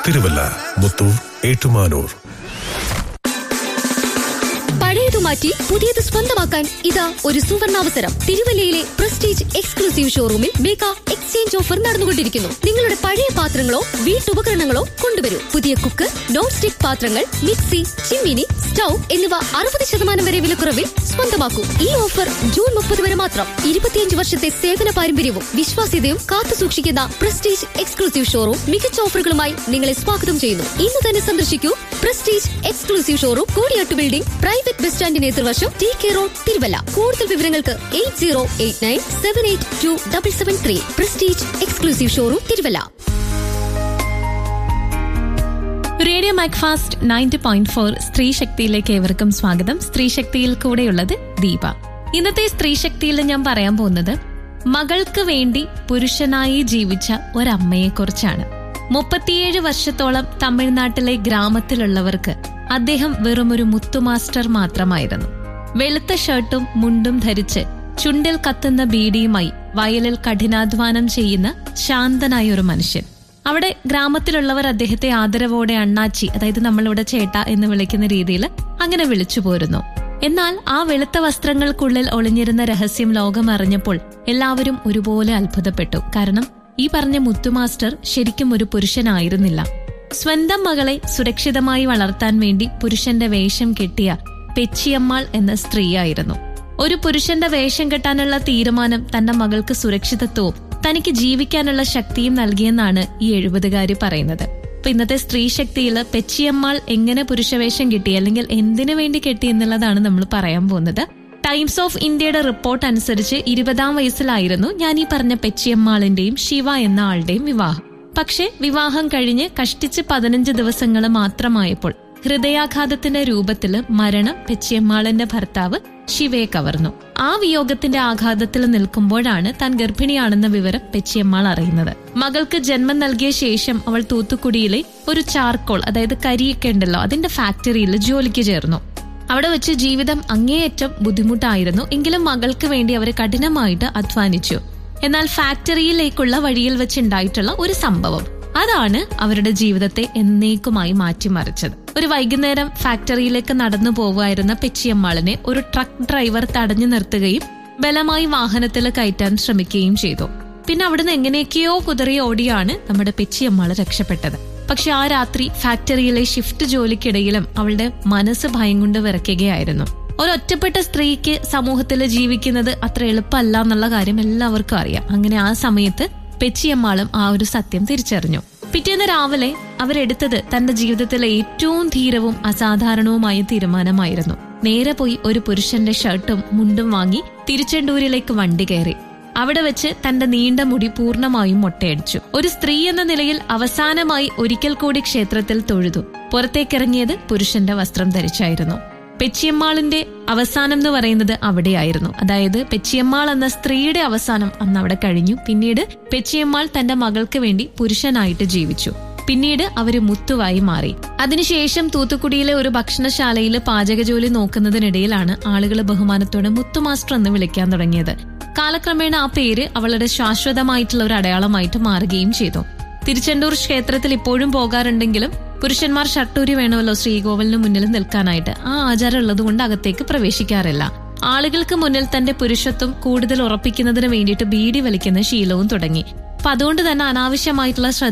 തിരുവല്ല മുത്തൂർ ഏറ്റുമാനൂർ പഴയത് മാറ്റി പുതിയത് സ്വന്തമാക്കാൻ ഇതാ ഒരു സുവർണാവസരം തിരുവല്ലയിലെ പ്രസ്റ്റീജ് എക്സ്ക്ലൂസീവ് ഷോറൂമിൽ മേക്ക എക്സ്ചേഞ്ച് ഓഫർ നടന്നുകൊണ്ടിരിക്കുന്നു നിങ്ങളുടെ പഴയ പാത്രങ്ങളോ വീട്ടുപകരണങ്ങളോ കൊണ്ടുവരൂ പുതിയ കുക്ക് നോൺ സ്റ്റിക് പാത്രങ്ങൾ മിക്സി ചിമ്മിനി സ്റ്റൗ എന്നിവ അറുപത് ശതമാനം വരെ വിലക്കുറവിൽ സ്വന്തമാക്കൂ ഈ ഓഫർ ജൂൺ മുപ്പത് വരെ മാത്രം ഇരുപത്തിയഞ്ച് വർഷത്തെ സേവന പാരമ്പര്യവും വിശ്വാസ്യതയും കാത്തു സൂക്ഷിക്കുന്ന പ്രസ്റ്റീജ് എക്സ്ക്ലൂസീവ് ഷോറൂം മികച്ച ഓഫറുകളുമായി നിങ്ങളെ സ്വാഗതം ചെയ്യുന്നു ഇന്ന് തന്നെ സന്ദർശിക്കൂ prestige exclusive showroom Kodiyattu building private bus സ്റ്റാൻഡിന് എതിർവശം ടി കെ റോഡ് തിരുവല്ല കൂടുതൽ വിവരങ്ങൾക്ക് eight zero eight nine seven eight two double seven three prestige exclusive showroom Thiruvalla radio Macfast ninety point four സ്ത്രീ ശക്തിയിലേക്ക് ഏവർക്കും സ്വാഗതം സ്ത്രീ ശക്തിയിൽ കൂടെയുള്ളത് ദീപ ഇന്നത്തെ സ്ത്രീ ശക്തിയിൽ ഞാൻ പറയാൻ പോകുന്നത് മകൾക്ക് വേണ്ടി പുരുഷനായി ജീവിച്ച ഒരമ്മയെ കുറിച്ചാണ് മുപ്പത്തിയേഴ് വർഷത്തോളം തമിഴ്നാട്ടിലെ ഗ്രാമത്തിലുള്ളവർക്ക് അദ്ദേഹം വെറുമൊരു മുത്തുമാസ്റ്റർ മാത്രമായിരുന്നു വെളുത്ത ഷർട്ടും മുണ്ടും ധരിച്ച് ചുണ്ടിൽ കത്തുന്ന ബീഡിയുമായി വയലിൽ കഠിനാധ്വാനം ചെയ്യുന്ന ശാന്തനായ ഒരു മനുഷ്യൻ അവിടെ ഗ്രാമത്തിലുള്ളവർ അദ്ദേഹത്തെ ആദരവോടെ അണ്ണാച്ചി അതായത് നമ്മളിവിടെ ചേട്ട എന്ന് വിളിക്കുന്ന രീതിയിൽ അങ്ങനെ വിളിച്ചു പോരുന്നു എന്നാൽ ആ വെളുത്ത വസ്ത്രങ്ങൾക്കുള്ളിൽ ഒളിഞ്ഞിരുന്ന രഹസ്യം ലോകം അറിഞ്ഞപ്പോൾ എല്ലാവരും ഒരുപോലെ അത്ഭുതപ്പെട്ടു കാരണം ഈ പറഞ്ഞ മുത്തുമാസ്റ്റർ ശരിക്കും ഒരു പുരുഷനായിരുന്നില്ല സ്വന്തം മകളെ സുരക്ഷിതമായി വളർത്താൻ വേണ്ടി പുരുഷന്റെ വേഷം കെട്ടിയ പെച്ചിയമ്മാൾ എന്ന സ്ത്രീയായിരുന്നു ഒരു പുരുഷന്റെ വേഷം കെട്ടാനുള്ള തീരുമാനം തന്റെ മകൾക്ക് സുരക്ഷിതത്വവും തനിക്ക് ജീവിക്കാനുള്ള ശക്തിയും നൽകിയെന്നാണ് ഈ എഴുപതുകാരി പറയുന്നത് അപ്പൊ ഇന്നത്തെ സ്ത്രീ ശക്തിയിൽ പെച്ചിയമ്മാൾ എങ്ങനെ പുരുഷവേഷം കിട്ടി അല്ലെങ്കിൽ എന്തിനു വേണ്ടി കെട്ടി എന്നുള്ളതാണ് നമ്മൾ പറയാൻ പോകുന്നത് ടൈംസ് ഓഫ് ഇന്ത്യയുടെ റിപ്പോർട്ട് അനുസരിച്ച് ഇരുപതാം വയസ്സിലായിരുന്നു ഞാൻ ഈ പറഞ്ഞ പെച്ചിയമ്മാളിന്റെയും ശിവ എന്ന ആളുടെയും വിവാഹം പക്ഷെ വിവാഹം കഴിഞ്ഞ് കഷ്ടിച്ച് പതിനഞ്ച് ദിവസങ്ങൾ മാത്രമായപ്പോൾ ഹൃദയാഘാതത്തിന്റെ രൂപത്തില് മരണം പെച്ചിയമ്മാളിന്റെ ഭർത്താവ് ശിവയെ കവർന്നു ആ വിയോഗത്തിന്റെ ആഘാതത്തിൽ നിൽക്കുമ്പോഴാണ് താൻ ഗർഭിണിയാണെന്ന വിവരം പെച്ചിയമ്മാൾ അറിയുന്നത് മകൾക്ക് ജന്മം നൽകിയ ശേഷം അവൾ തൂത്തുക്കുടിയിലെ ഒരു ചാർക്കോൾ അതായത് കരിയൊക്കെ ഉണ്ടല്ലോ അതിന്റെ ഫാക്ടറിയിൽ ജോലിക്ക് ചേർന്നു അവിടെ വെച്ച് ജീവിതം അങ്ങേയറ്റം ബുദ്ധിമുട്ടായിരുന്നു എങ്കിലും മകൾക്ക് വേണ്ടി അവർ കഠിനമായിട്ട് അധ്വാനിച്ചു എന്നാൽ ഫാക്ടറിയിലേക്കുള്ള വഴിയിൽ വെച്ചുണ്ടായിട്ടുള്ള ഒരു സംഭവം അതാണ് അവരുടെ ജീവിതത്തെ എന്നേക്കുമായി മാറ്റിമറിച്ചത് ഒരു വൈകുന്നേരം ഫാക്ടറിയിലേക്ക് നടന്നു പോവുമായിരുന്ന പെച്ചിയമ്മാളിനെ ഒരു ട്രക്ക് ഡ്രൈവർ തടഞ്ഞു നിർത്തുകയും ബലമായി വാഹനത്തിൽ കയറ്റാൻ ശ്രമിക്കുകയും ചെയ്തു പിന്നെ അവിടുന്ന് എങ്ങനെയൊക്കെയോ കുതിറി ഓടിയാണ് നമ്മുടെ പെച്ചിയമ്മാള് രക്ഷപ്പെട്ടത് പക്ഷെ ആ രാത്രി ഫാക്ടറിയിലെ ഷിഫ്റ്റ് ജോലിക്കിടയിലും അവളുടെ മനസ്സ് ഭയം കൊണ്ട് വിറയ്ക്കുകയായിരുന്നു ഒരൊറ്റപ്പെട്ട സ്ത്രീക്ക് സമൂഹത്തിൽ ജീവിക്കുന്നത് അത്ര എളുപ്പമല്ല എന്നുള്ള കാര്യം എല്ലാവർക്കും അറിയാം അങ്ങനെ ആ സമയത്ത് പെച്ചിയമ്മാളും ആ ഒരു സത്യം തിരിച്ചറിഞ്ഞു പിറ്റേന്ന് രാവിലെ അവരെടുത്തത് തന്റെ ജീവിതത്തിലെ ഏറ്റവും ധീരവും അസാധാരണവുമായ തീരുമാനമായിരുന്നു നേരെ പോയി ഒരു പുരുഷന്റെ ഷർട്ടും മുണ്ടും വാങ്ങി തിരുച്ചെണ്ടൂരിലേക്ക് വണ്ടി കയറി അവിടെ വെച്ച് തന്റെ നീണ്ട മുടി പൂർണ്ണമായും മൊട്ടയടിച്ചു ഒരു സ്ത്രീ എന്ന നിലയിൽ അവസാനമായി ഒരിക്കൽ കൂടി ക്ഷേത്രത്തിൽ തൊഴുതു പുറത്തേക്കിറങ്ങിയത് പുരുഷന്റെ വസ്ത്രം ധരിച്ചായിരുന്നു പെച്ചിയമ്മാളിന്റെ അവസാനം എന്ന് പറയുന്നത് അവിടെയായിരുന്നു അതായത് പെച്ചിയമ്മാൾ എന്ന സ്ത്രീയുടെ അവസാനം അന്ന് അവിടെ കഴിഞ്ഞു പിന്നീട് പെച്ചിയമ്മാൾ തന്റെ മകൾക്ക് വേണ്ടി പുരുഷനായിട്ട് ജീവിച്ചു പിന്നീട് അവര് മുത്തുവായി മാറി അതിനുശേഷം തൂത്തുക്കുടിയിലെ ഒരു ഭക്ഷണശാലയിൽ പാചക ജോലി നോക്കുന്നതിനിടയിലാണ് ആളുകൾ ബഹുമാനത്തോടെ മുത്തു മാസ്റ്റർ എന്ന് വിളിക്കാൻ തുടങ്ങിയത് കാലക്രമേണ ആ പേര് അവളുടെ ശാശ്വതമായിട്ടുള്ള ഒരു അടയാളമായിട്ട് മാറുകയും ചെയ്തു തിരുച്ചെണ്ടൂർ ക്ഷേത്രത്തിൽ ഇപ്പോഴും പോകാറുണ്ടെങ്കിലും പുരുഷന്മാർ ഷട്ടൂരി വേണമല്ലോ ശ്രീകോവിലിന് മുന്നിൽ നിൽക്കാനായിട്ട് ആ ആചാരം ഉള്ളതുകൊണ്ട് അകത്തേക്ക് പ്രവേശിക്കാറില്ല ആളുകൾക്ക് മുന്നിൽ തന്റെ പുരുഷത്വം കൂടുതൽ ഉറപ്പിക്കുന്നതിന് വേണ്ടിയിട്ട് ബീഡി വലിക്കുന്ന ശീലവും തുടങ്ങി അപ്പൊ അതുകൊണ്ട് തന്നെ അനാവശ്യമായിട്ടുള്ള ശ്രദ്ധ